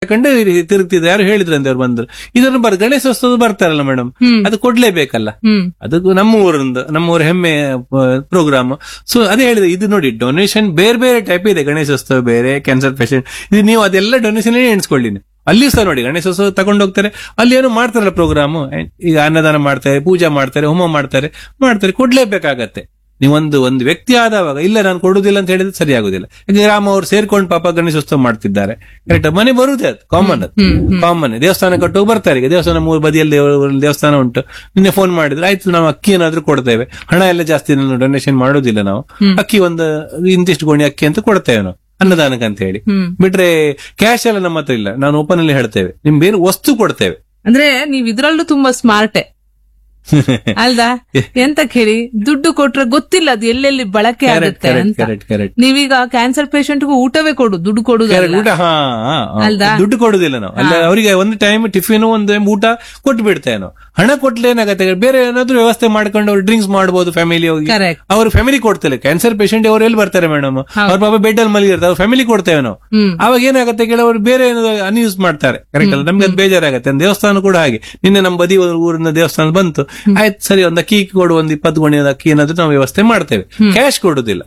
ತಕೊಂಡು ತಿರುಗ್ತಿದ್ದೆ ಯಾರು ಹೇಳಿದ್ರಂತೆ ಅವ್ರು ಬಂದ್ರು ಇದನ್ನು ಬರ್ ಗಣೇಶೋತ್ಸವ ಬರ್ತಾರಲ್ಲ ಮೇಡಮ್ ಹ್ಮ್. ಅದು ಕೊಡ್ಲೇಬೇಕಲ್ಲ ಹ್ಮ್ ಅದು ನಮ್ಮ ಊರಿಂದ ನಮ್ಮ ಊರ ಹೆಮ್ಮೆ ಪ್ರೋಗ್ರಾಮ್ ಸೊ ಅದೇ ಹೇಳಿದೆ ಇದು ನೋಡಿ ಡೊನೇಷನ್ ಬೇರೆ ಬೇರೆ ಟೈಪ್ ಇದೆ ಗಣೇಶೋತ್ಸವ ಬೇರೆ ಕ್ಯಾನ್ಸರ್ ಪೇಷಂಟ್ ಇದು ನೀವು ಅದೆಲ್ಲ ಡೊನೇಷನ್ ಎಣಿಸ್ಕೊಳ್ಳಿ ನೀವು. ಅಲ್ಲಿಯೂ ಸಹ ನೋಡಿ ಗಣೇಶೋತ್ಸವ ತಗೊಂಡು ಹೋಗ್ತಾರೆ ಅಲ್ಲಿ ಏನೋ ಮಾಡ್ತಾರಲ್ಲ ಪ್ರೋಗ್ರಾಮ್ ಈಗ ಅನ್ನದಾನ ಮಾಡ್ತಾರೆ ಪೂಜಾ ಮಾಡ್ತಾರೆ ಹೋಮ ಮಾಡ್ತಾರೆ ಮಾಡ್ತಾರೆ ಕೊಡ್ಲೇಬೇಕಾಗತ್ತೆ ನೀವೊಂದು ಒಂದು ವ್ಯಕ್ತಿ ಆದವಾಗ ಇಲ್ಲ ನಾನು ಕೊಡುದಿಲ್ಲ ಅಂತ ಹೇಳಿದ್ರೆ ಸರಿ ಆಗುದಿಲ್ಲ ಈಗ ಗ್ರಾಮ ಅವ್ರು ಸೇರ್ಕೊಂಡು ಪಾಪ ಗಣೇಶೋತ್ಸವ ಮಾಡ್ತಿದ್ದಾರೆ ಕರೆಕ್ಟ್ ಮನೆ ಬರುದೇ ಅದು ಕಾಮನ್ ಅದು ಕಾಮನ್ ದೇವಸ್ಥಾನ ಕಟ್ಟು ಬರ್ತಾರೆ ಈಗ ದೇವಸ್ಥಾನ ಮೂರು ಬದಿಯಲ್ಲಿ ದೇವ- ದೇವಸ್ಥಾನ ಉಂಟು ನಿನ್ನೆ ಫೋನ್ ಮಾಡಿದ್ರೆ ಆಯ್ತು ನಾವು ಅಕ್ಕಿ ಏನಾದ್ರೂ ಕೊಡ್ತೇವೆ ಹಣ ಎಲ್ಲ ಜಾಸ್ತಿ ಡೊನೇಷನ್ ಮಾಡೋದಿಲ್ಲ ನಾವು ಅಕ್ಕಿ ಒಂದು ಇಂತಿಷ್ಟು ಗೋಣಿ ಅಕ್ಕಿ ಅಂತ ಕೊಡ್ತೇವೆ ನಾವು ಅನ್ನದಾನಕ್ಕೆ ಅಂತ ಹೇಳಿ ಹ್ಮ್ ಬಿಟ್ರೆ ಕ್ಯಾಶ್ ಎಲ್ಲ ನಮ್ಮ ಹತ್ರ ಇಲ್ಲ ನಾನು ಓಪನ್ ಅಲ್ಲಿ ಹೇಳ್ತೇವೆ ನಿಮ್ ಬೇರೆ ವಸ್ತು ಕೊಡ್ತೇವೆ ಅಂದ್ರೆ ನೀವ್ ಇದ್ರಲ್ಲೂ ತುಂಬಾ ಸ್ಮಾರ್ಟೆ ಅಲ್ದಾ ಎಂತ ಕೇಳಿ ದುಡ್ಡು ಕೊಟ್ರೆ ಗೊತ್ತಿಲ್ಲ ಅದು ಎಲ್ಲೆಲ್ಲಿ ಬಳಕೆ ಕರೆಕ್ಟ್ ಆಗುತ್ತೆ ಕರೆಕ್ಟ್ ಅಂತ ಕರೆಕ್ಟ್ ಕರೆಕ್ಟ್ ನೀವೀಗ ಕ್ಯಾನ್ಸರ್ ಪೇಷಂಟ್ಗೂ ಊಟವೇ ಕೊಡು ದುಡ್ಡು ಕೊಡುದಲ್ಲ ಊಟ ಹಾ ಹಾ, ಹಾ. ಅಲ್ದಾ? ದುಡ್ಡು ಕೊಡುದಿಲ್ಲ ನಾವು ಅಲ್ಲ ಅವರಿಗೆ ಒಂದು ಟೈಮ್ ಟಿಫಿನ್ ಒಂದು ಊಟ ಕೊಟ್ಟು ಬಿಡ್ತೇವೆ ನಾವು ಹಣ ಕೊಟ್ಲೆ ಏನಾಗತ್ತೆ ಬೇರೆ ಏನಾದ್ರೂ ವ್ಯವಸ್ಥೆ ಮಾಡ್ಕೊಂಡು ಅವ್ರು ಡ್ರಿಂಕ್ಸ್ ಮಾಡಬಹುದು ಫ್ಯಾಮಿಲಿ ಹೋಗಿ ಕರೆಕ್ಟ್ ಅವ್ರ ಫ್ಯಾಮಿಲಿ ಕೊಡ್ತೇವೆ ಕ್ಯಾನ್ಸರ್ ಪೇಷಂಟ್ ಅವ್ರು ಎಲ್ಲಿ ಬರ್ತಾರೆ ಮೇಡಮ್ ಅವ್ರ ಪಾಪ ಬೆಡ್ ಅಲ್ಲಿ ಮಲಗಿರ್ತಾರೆ ಅವ್ರ ಫ್ಯಾಮಿಲಿ ಕೊಡ್ತೇವೆ ನಾವು ಹ್ಮ್ ಅವಾಗ ಏನಾಗುತ್ತೆ ಕೆಲವರು ಬೇರೆ ಏನಾದ್ರು ಅನ್ಯೂಸ್ ಮಾಡ್ತಾರೆ ಕರೆಕ್ಟ್ ಅಲ್ಲ ನಮ್ಗೆ ಅದು ಬೇಜಾರಾಗತ್ತೆ ಒಂದು ದೇವಸ್ಥಾನ ಕೂಡ ಹಾಗೆ ನಿನ್ನೆ ನಮ್ಮ ಬದಿ ಒಂದು ಊರಿನ ದೇವಸ್ಥಾನ ಬಂತು ಆಯ್ತು ಸರಿ ಒಂದು ಅಕ್ಕಿ ಕೊಡು ಒಂದು ಇಪ್ಪತ್ತು ಗೋಣಿ ಅಕ್ಕಿ ಏನಾದ್ರು ನಾವು ವ್ಯವಸ್ಥೆ ಮಾಡ್ತೇವೆ ಕ್ಯಾಶ್ ಕೊಡುದಿಲ್ಲ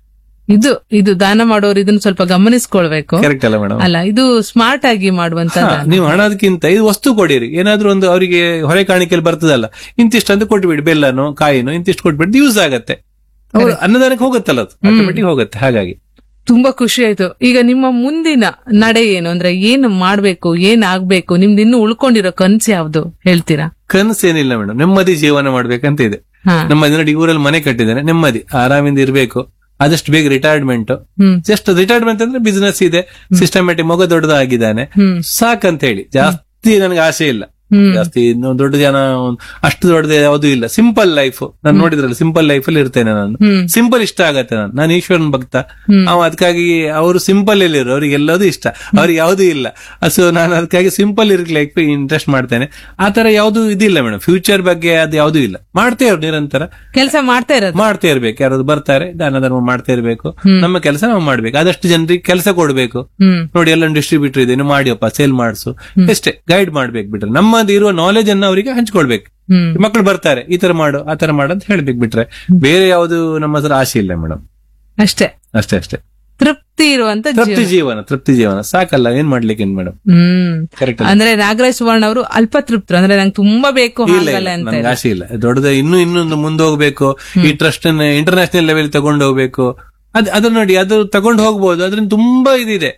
ಇದು ಇದು ದಾನ ಮಾಡೋರು ಇದನ್ನ ಸ್ವಲ್ಪ ಗಮನಿಸ್ಕೊಳ್ಬೇಕು ಕರೆಕ್ಟ್ ಅಲ್ಲ ಮೇಡಮ್ ಅಲ್ಲ ಇದು ಸ್ಮಾರ್ಟ್ ಆಗಿ ಮಾಡುವಂತ ನೀವು ಹಣದಕ್ಕಿಂತ ಇದು ವಸ್ತು ಕೊಡಿರಿ ಏನಾದ್ರೂ ಒಂದು ಅವರಿಗೆ ಹೊರೆ ಕಾಣಿಕೆಯಲ್ಲಿ ಬರ್ತದಲ್ಲ ಇಂತಿಷ್ಟು ಅಂತ ಕೊಟ್ಬಿಡಿ ಬೆಲ್ಲನೋ ಕಾಯಿನೋ ಇಂತಿಷ್ಟು ಕೊಟ್ಬಿಟ್ಟು ಯೂಸ್ ಆಗತ್ತೆ ಅವ್ರು ಅನ್ನದಾನಕ್ಕೆ ಹೋಗುತ್ತಲ್ಲ ಅದು ಆಟೋಮೆಟಿಕ್ ಹೋಗುತ್ತೆ ಹಾಗಾಗಿ ತುಂಬಾ ಖುಷಿ ಆಯ್ತು ಈಗ ನಿಮ್ಮ ಮುಂದಿನ ನಡೆ ಏನು ಅಂದ್ರೆ ಏನ್ ಮಾಡ್ಬೇಕು ಏನ್ ಆಗ್ಬೇಕು ನಿಮ್ದು ಇನ್ನು ಉಳ್ಕೊಂಡಿರೋ ಕನ್ಸು ಯಾವ್ದು ಹೇಳ್ತೀರಾ ಕನಸೇನಿಲ್ಲ ಮೇಡಮ್ ನೆಮ್ಮದಿ ಜೀವನ ಮಾಡ್ಬೇಕಂತ ಇದೆ ಹಾ ನಮ್ಮ ನೋಡಿ ಊರಲ್ಲಿ ಮನೆ ಕಟ್ಟಿದ್ದೇನೆ ನೆಮ್ಮದಿ ಆರಾಮಿಂದ ಇರಬೇಕು ಆದಷ್ಟು ಬೇಗ ರಿಟೈರ್ಮೆಂಟ್ ಹ್ಮ್ ಜಸ್ಟ್ ರಿಟೈರ್ಮೆಂಟ್ ಅಂದ್ರೆ ಬಿಸ್ನೆಸ್ ಇದೆ ಸಿಸ್ಟಮ್ಯಾಟಿಕ್ ಮಗ ದೊಡ್ಡದಾಗಿದ್ದಾನೆ ಹ್ಮ್ ಸಾಕಂತ ಹೇಳಿ ಜಾಸ್ತಿ ನನಗೆ ಆಸೆ ಇಲ್ಲ ಹ್ಮ್ ಜಾಸ್ತಿ ಇನ್ನು ದೊಡ್ಡ ಜನ ಒಂದ್- ಅಷ್ಟು ದೊಡ್ಡದು ಯಾವುದು ಇಲ್ಲ ಸಿಂಪಲ್ ಲೈಫ್ ನಾನು ನೋಡಿದ್ರಲ್ಲ ಸಿಂಪಲ್ ಲೈಫ್ ಅಲ್ಲಿ ಇರ್ತೇನೆ ನಾನು ಹ್ಮ್ ಸಿಂಪಲ್ ಇಷ್ಟ ಆಗತ್ತೆ ನಾನು ನಾನು ಈಶ್ವರನ್ ಭಕ್ತ ಹ್ಮ್. ಅವ ಅದಕ್ಕಾಗಿ ಅವರು ಸಿಂಪಲ್ ಇಲ್ಲಿರು ಅವ್ರಿಗೆ ಎಲ್ಲದೂ ಇಷ್ಟ ಅವ್ರಿಗೆ ಯಾವುದೂ ಇಲ್ಲ ಸೊ ನಾನು ಅದಕ್ಕಾಗಿ ಸಿಂಪಲ್ ಇರ್ಲಿಕ್ಕೆ ಇಂಟ್ರೆಸ್ಟ್ ಮಾಡ್ತೇನೆ ಆ ತರ ಯಾವ್ದು ಇದಿಲ್ಲ ಮೇಡಮ್ ಫ್ಯೂಚರ್ ಬಗ್ಗೆ ಅದು ಯಾವ್ದೂ ಇಲ್ಲ ಮಾಡ್ತೇ ಇರು ನಿರಂತರ ಕೆಲಸ ಮಾಡ್ತಾ ಇರೋದು ಮಾಡ್ತಾ ಇರ್ಬೇಕು ಯಾರಾದ್ರು ಬರ್ತಾರೆ ದಾನ ಧರ್ಮ ಮಾಡ್ತಾ ಇರ್ಬೇಕು ನಮ್ಮ ಕೆಲಸ ನಾವು ಮಾಡ್ಬೇಕು ಆದಷ್ಟು ಜನರಿಗೆ ಕೆಲಸ ಕೊಡ್ಬೇಕು ಹ್ಮ್ ನೋಡಿ ಎಲ್ಲ ಡಿಸ್ಟ್ರಿಬ್ಯೂಟರ್ ಇದೆ ನೀವು ಮಾಡಿಯಪ್ಪ ಸೇಲ್ ಮಾಡಿಸು ಅಷ್ಟೇ ಗೈಡ್ ಮಾಡ್ಬೇಕು ಬಿಟ್ರೆ ನಮ್ಮದು ಇರುವ ನಾಲೆಜ್ ಅನ್ನ ಅವರಿಗೆ ಹಂಚ್ಕೊಳ್ಬೇಕು ಹ್ಮ್ ಮಕ್ಕಳು ಬರ್ತಾರೆ ಈ ತರ ಮಾಡು ಆ ತರ ಮಾಡು ಅಂತ ಹೇಳ್ಬೇಕು ಬಿಟ್ರೆ ಬೇರೆ ಯಾವುದು ನಮ್ಮ ಹತ್ರ ಆಸೆ ಇಲ್ಲ ಮೇಡಮ್ ಅಷ್ಟೇ ಅಷ್ಟೇ ಅಷ್ಟೇ ತೃಪ್ತಿ ಇರುವಂತ ತೃಪ್ತಿ ಜೀವನ ಜೀವನ ತೃಪ್ತಿ ಜೀವನ ಸಾಕಲ್ಲ ಏನ್ ಮಾಡ್ಲಿಕ್ಕೆ ಮೇಡಮ್ ಹ್ಮ್ ಕರೆಕ್ಟ್ ಅಂದ್ರೆ ನಾಗರಾಜ್ ಸುವರ್ಣ ಅವರು ಅಲ್ಪ ತೃಪ್ತರು ಅಂದ್ರೆ ನಂಗೆ ತುಂಬಾ ಬೇಕು ಇಲ್ಲ ಹಾಗಲ್ಲ ಅಂತ ನನ್ಗೆ ಆಸೆ ಇಲ್ಲ ದೊಡ್ಡದ ಇನ್ನೂ ಇನ್ನೊಂದು ಮುಂದೆ ಹೋಗ್ಬೇಕು ಈ ಟ್ರಸ್ಟ್ ಅನ್ನ ಇಂಟರ್ನ್ಯಾಷನಲ್ ಲೆವೆಲ್ ತಗೊಂಡು ಹೋಗ್ಬೇಕು ಅದ್ ಅದನ್ನ ನೋಡಿ ಅದು ತಗೊಂಡು ಹೋಗ್ಬೋದು ಅದ್ರಿಂದ ತುಂಬಾ ಇದಿದೆ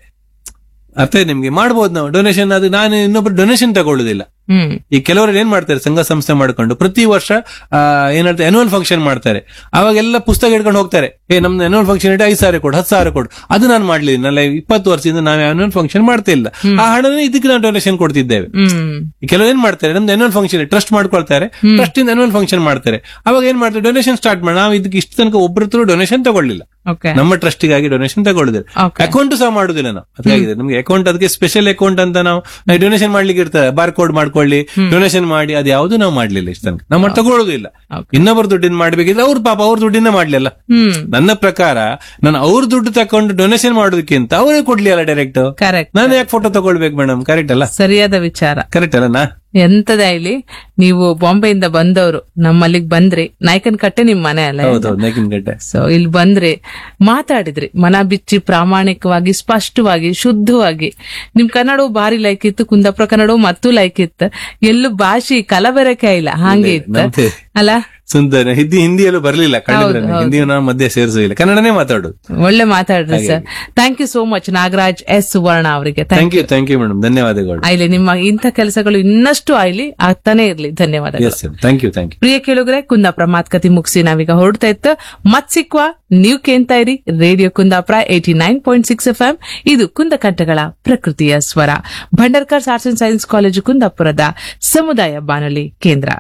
ಅರ್ಥ ಇದೆ ನಿಮ್ಗೆ ಮಾಡ್ಬೋದು ನಾವು ಡೊನೇಷನ್ ಅದು ನಾನು ಇನ್ನೊಬ್ರು ಡೊನೇಷನ್ ತಗೊಳ್ಳುದಿಲ್ಲ ಹ್ಮ್ ಈ ಕೆಲವರು ಏನ್ ಮಾಡ್ತಾರೆ ಸಂಘ ಸಂಸ್ಥೆ ಮಾಡ್ಕೊಂಡು ಪ್ರತಿ ವರ್ಷ ಆ, ಏನಾಡ್ತಾರೆ ಅನ್ಯುವಲ್ ಫಂಕ್ಷನ್ ಮಾಡ್ತಾರೆ ಅವಾಗೆಲ್ಲ ಪುಸ್ತಕ ಹಿಡ್ಕೊಂಡು ಹೋಗ್ತಾರೆ ಏ ನಮ್ದು ಅನ್ಯುವಲ್ ಫಂಕ್ಷನ್ ಇಟ್ಟು ಐದು ಸಾವಿರ ಕೊಡು ಹತ್ತು ಸಾವಿರ ಕೊಡು ಅದು ನಾನು ಮಾಡ್ಲಿಲ್ಲ ನಲ್ಲ ಇಪ್ಪತ್ತು ವರ್ಷದಿಂದ ನಾವು ಅನ್ಯುವಲ್ ಫಂಕ್ಷನ್ ಮಾಡ್ತಾ ಇಲ್ಲ ಆ ಹಣನೇ ಇದಕ್ಕೆ ನಾವು ಡೊನೇಷನ್ ಕೊಡ್ತಿದ್ದೇವೆ ಹ್ಮ್ ಈ ಕೆಲವರು ಏನ್ ಮಾಡ್ತಾರೆ ನಮ್ದು ಅನ್ಯುವಲ್ ಫಂಕ್ಷನ್ ಟ್ರಸ್ಟ್ ಮಾಡ್ಕೊಳ್ತಾರೆ ಟ್ರಸ್ಟ್ ಇಂದ ಅನ್ಯುವಲ್ ಫಂಕ್ಷನ್ ಮಾಡ್ತಾರೆ ಅವಾಗ ಏನ್ ಮಾಡ್ತಾರೆ ಡೊನೇಷನ್ ಸ್ಟಾರ್ಟ್ ಮಾಡಿ ನಾವು ಇದಕ್ಕೆ ಇಷ್ಟು ತನಕ ಒಬ್ಬರ ಹತ್ರ ಡೊನೇಷನ್ ತಗೊಳ್ಳಿಲ್ಲ ಓಕೆ ನಮ್ಮ ಟ್ರಸ್ಟಿಗಾಗಿ ಡೊನೇಷನ್ ತಗೊಳ್ಳಿದ್ರೆ ಓಕೆ ಅಕೌಂಟ್ ಸಹ ಮಾಡುದಿಲ್ಲ ನಾವು ಅದಾಗಿದೆ ನಮ್ಗೆ ಅಕೌಂಟ್ ಅದಕ್ಕೆ ಸ್ಪೆಷಲ್ ಅಕೌಂಟ್ ಅಂತ ನಾವು ಡೊನೇಷನ್ ಮಾಡ್ಲಿಕ್ಕೆ ಇರ್ತದೆ ಬಾರ್ ಕೋಡ್ ಮಾಡ್ಕೊಳ್ಳಿ ಡೊನೇಷನ್ ಮಾಡಿ ಅದು ಯಾವುದು ನಾವು ಮಾಡ್ಲಿಲ್ಲ ಇಷ್ಟ ತನಕ ನಾವು ತಗೊಳ್ಳೋದಿಲ್ಲ Okay. ಇನ್ನೊಬ್ಬರ ದುಡ್ಡಿನ ಮಾಡ್ಬೇಕಿದ್ರೆ ಅವ್ರ ಪಾಪ ಅವ್ರ ದುಡ್ಡಿನ ಮಾಡ್ಲಿಲ್ಲ ಹ್ಮ್ ನನ್ನ ಪ್ರಕಾರ ನಾನು ಅವ್ರ ದುಡ್ಡು ತಕೊಂಡು ಡೊನೇಷನ್ ಮಾಡೋದಕ್ಕಿಂತ ಅವರೇ ಕೊಡ್ಲಿ ಅಲ್ಲ ಡೈರೆಕ್ಟ್ ಕರೆಕ್ಟ್ ನಾನು ಯಾಕೆ ಫೋಟೋ ತಗೊಳ್ಬೇಕು ಮೇಡಮ್ ಕರೆಕ್ಟ್ ಅಲ್ಲ ಸರಿಯಾದ ವಿಚಾರ ಕರೆಕ್ಟ್ ಅಲ್ಲ ನಾ ಎಂತದೇ ಇಲ್ಲಿ ನೀವು ಬಾಂಬೆಯಿಂದ ಬಂದವರು ನಮ್ಮಲ್ಲಿಗ್ ಬಂದ್ರಿ ನಾಯ್ಕನ್ ಕಟ್ಟೆ ನಿಮ್ ಮನೆ ಅಲ್ಲ ಹೌದೌದು ನೆಕಿನ್ ಗಡ್ಡೆ ಸೊ ಇಲ್ಲಿ ಬಂದ್ರಿ ಮಾತಾಡಿದ್ರಿ ಮನ ಬಿಚ್ಚಿ ಪ್ರಾಮಾಣಿಕವಾಗಿ ಸ್ಪಷ್ಟವಾಗಿ ಶುದ್ಧವಾಗಿ ನಿಮ್ ಕನ್ನಡವು ಭಾರಿ ಲೈಕ್ ಇತ್ತು ಕುಂದಾಪುರ ಕನ್ನಡವು ಮತ್ತೂ ಲೈಕ್ ಇತ್ತು ಎಲ್ಲೂ ಭಾಷೆ ಕಲಬೆರಕೆ ಇಲ್ಲ ಹಾಗೆ ಇತ್ತು ನಮ್ದೆ ಅಲ್ಲ ಸುಂದರ ಹಿಂದಿ ಹಿಂದಿಯಲ್ಲೂ ಬರ್ಲಿಲ್ಲ ಕಂಡಿದ್ರೆ ಹೌದು, ಹಿಂದಿ ನಾವು ಮಧ್ಯೆ ಸೇರಿಸಿಲ್ಲ ಕನ್ನಡನೇ ಮಾತಾಡೋದು ಒಳ್ಳೆ ಮಾತಾಡ್ರಿ sir thank you so much Nagaraj S Suvarna ಅವರಿಗೆ thank you thank you madam ಧನ್ಯವಾದಗಳು ಆಯ್ಲಿ ನಿಮ್ಮ ಇಂಥ ಕೆಲಸಗಳು ಇನ್ನಷ್ಟು ಆಯ್ಲಿ ಆಗ್ತಾನೆ ಇರ್ಲಿ ಧನ್ಯವಾದಗಳು yes thank you thank you ಪ್ರಿಯ ಕೇಳುಗರೆ ಕುಂದಾಪುರ ಮಾತುಕತೆ ಮುಗಿಸಿ ನಾವೀಗ ಹೊರಡ್ತಾ ಇತ್ತು ಮತ್ ಸಿಕ್ವಾ ನೀವು ಕೇಳ್ತಾ ಇರಿ radio Kundapura eighty nine point six F M ಇದು ಕುಂದಕಂಠಗಳ ಪ್ರಕೃತಿಯ ಸ್ವರ Bhandarkar arts and science college ಕುಂದಾಪುರದ ಸಮುದಾಯ ಬಾನುಲಿ ಕೇಂದ್ರ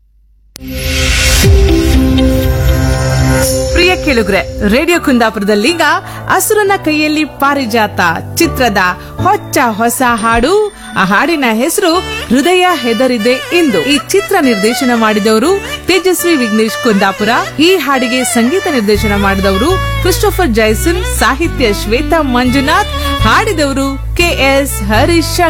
ಪ್ರಿಯ ಕೇಳುಗ್ರೆ ರೇಡಿಯೋ ಕುಂದಾಪುರದಲ್ಲೀಗ ಅಸುರನ ಕೈಯಲ್ಲಿ ಪಾರಿಜಾತ ಚಿತ್ರದ ಹೊಚ್ಚ ಹೊಸ ಹಾಡು ಆ ಹಾಡಿನ ಹೆಸರು ಹೃದಯ ಹೆದರಿದೆ ಎಂದು ಈ ಚಿತ್ರ ನಿರ್ದೇಶನ ಮಾಡಿದವರು ತೇಜಸ್ವಿ ವಿಘ್ನೇಶ್ ಕುಂದಾಪುರ ಈ ಹಾಡಿಗೆ ಸಂಗೀತ ನಿರ್ದೇಶನ ಮಾಡಿದವರು ಕ್ರಿಸ್ಟೋಫರ್ ಜೈಸನ್ ಸಾಹಿತ್ಯ ಶ್ವೇತಾ ಮಂಜುನಾಥ್ ಹಾಡಿದವರು ಕೆ ಎಸ್ ಹರೀಶ್